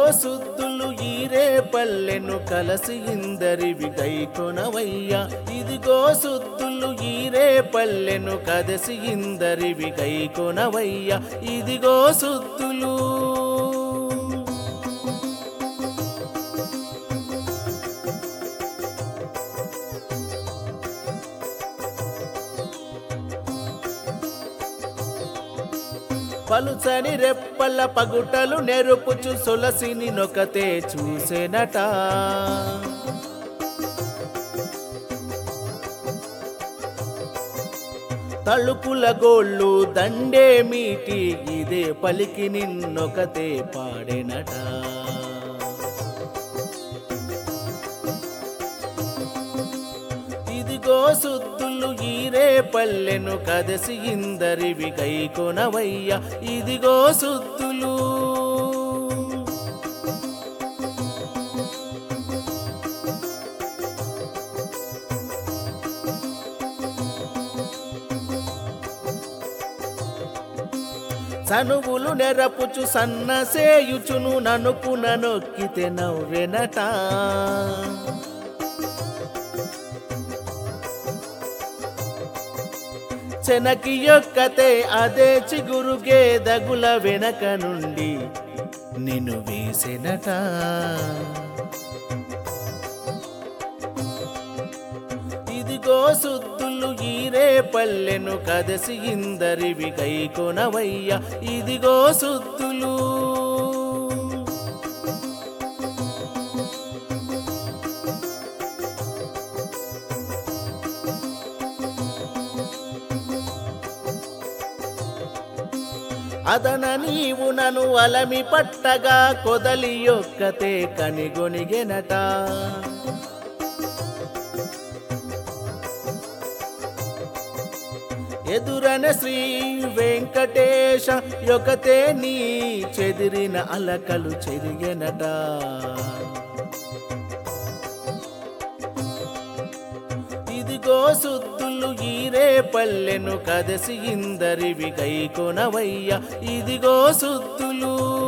సుద్దులు ఈరే పల్లెను కలసి ఇందరివి గైకొనవయ్యా ఇదిగో సుద్దులు ఈరే పల్లెను కదసి ఇందరివి గైకొనవయ్యా ఇదిగో సుద్దులు పలుచని రెప్పల పగుటలు నెరుపుచు సొలసిని నొకతే చూసెనట తలుపుల గోళ్ళు దండే మీటి ఇదే పలికి నిన్నొకతే పాడెనట ఇదిగో సుద్దులు ఈరే పల్లెను కదసి ఇందరివి గైకొనవయ్య ఇదిగో సుద్దులు సనువులు నెరపుచు సన్నసేయుచును ననుపున నొక్కితే నవ్వెనట చెనకి యొక్కతే అదే చిగురు గేదగుల వెనక నుండి నిన్ను వేసెనట ఇదిగో సుద్దులు ఈరే పల్లెను కదసి ఇందరివి గైకొనవయ్య ఇదిగో సుద్దులు అదన నీవు నను అలమి పట్టగా కొదలి యొక్కతే కనిగొనిగెనట ఎదురన శ్రీ వెంకటేశ యొకతే నీ చెదిరిన అలకలు చెరిగెనట ఇదిగో సుద్దులు ఈరే పల్లెను కదసి ఇందరివి గైకొనవయ్య ఇదిగో సుద్దులు